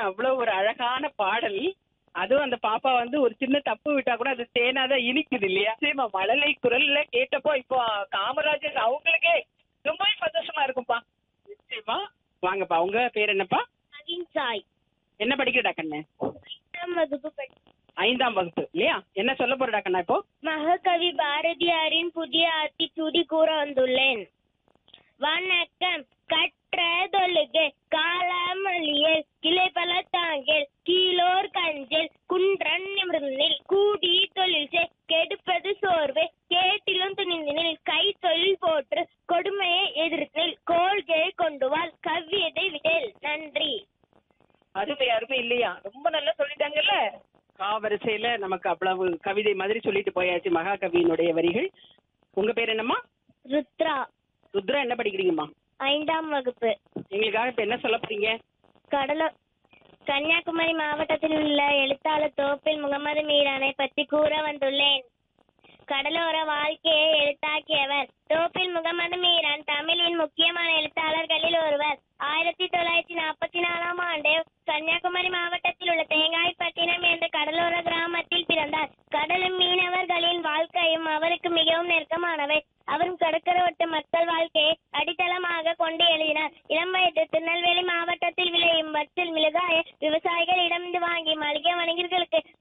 அவ்வளவு ஒரு அழகான பாடல் அதுவும் அந்த பாப்பா வந்து ஒரு சின்ன தப்பு விட்டா கூட அது தேனாதான் இனிக்குது இல்லையா நிச்சயமா மழலை குரல்ல கேட்டப்போ இப்போ காமராஜர் அவங்களுக்கே ரொம்பவே சந்தோஷமா இருக்கும்பா நிச்சயமா வாங்கப்பா உங்க பேர் என்னப்பா நவீன் சாய் என்ன படிக்கிறடா கண்ணு எட்டாம் வகுப்பு படி ஐந்தாம் வகுப்பு இல்லையா என்ன சொல்ல போறடா கண்ணா இப்போ மகாகவி பாரதியாரின் புதிய ஆத்திச்சூடி கூற வந்துள்ளேன் வணக்கம் கற்றதொழுகு காலாமலியே கிளை பல தாங்கல் கீழோர் கஞ்சல் குன்றன் நிமிர்ந்தில் கூடி தொழில் செய் கெடுப்பது சோர்வு கேட்டிலும் துணிந்தினில் கை தொழில் போற்று கொடுமையை எதிர்த்தில் கோள்களை கொண்டு வாழ் கவ்வியதை விடல் நன்றி அருமை அருமை இல்லையா ரொம்ப நல்லா சொல்லிட்டாங்கல்ல காவரிசையில நமக்கு அவ்வளவு கவிதை மாதிரி சொல்லிட்டு போயாச்சு மகாகவியினுடைய வரிகள் உங்க பேர் என்னம்மா ருத்ரா ருத்ரா என்ன படிக்கிறீங்கம்மா ஐந்தாம் வகுப்பு எங்களுக்காக இப்ப என்ன சொல்ல போறீங்க கடலோ கன்னியாகுமரி மாவட்டத்தில் உள்ள எழுத்தாளர் தோப்பில் முகமது மீரானை பற்றி கூற வந்துள்ளேன் கடலோர வாழ்க்கையை எழுத்தாக்கியவர் தோப்பில் முகமது மீரான் தமிழின் முக்கியமான எழுத்தாளர்களில் ஒருவர் ஆயிரத்தி தொள்ளாயிரத்தி நாற்பத்தி நாலாம் ஆண்டு கன்னியாகுமரி மாவட்டத்தில் உள்ள தேங்காய்பட்டினம் என்ற கடலோர கிராமத்தில் பிறந்தார் கடலும் மீனவர்களின் வாழ்க்கையும் அவருக்கு மிகவும் நெருக்கமானவை அவரும் கடற்கரோட்ட மக்கள் வாழ்க்கை